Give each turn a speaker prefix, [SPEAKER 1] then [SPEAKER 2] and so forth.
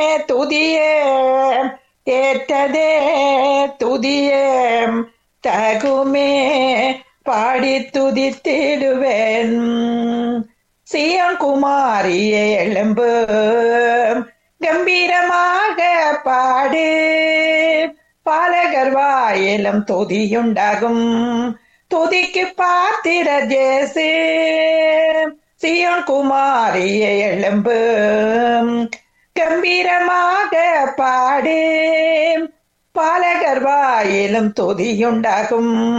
[SPEAKER 1] துதியே ஏற்றதே துதியே தகுமே பாடி துதித்திடுவேன் சியங்குமாரியே எழும்பு கம்பீரமாக பாடு பாலகர் வாயிலும் துதியுண்டாகும் துதிக்கு பாத்திர ஜேசு சியோன் குமாரியே எழும்பு கம்பீரமாக பாடு பாலகர் வாயிலும் துதியுண்டாகும்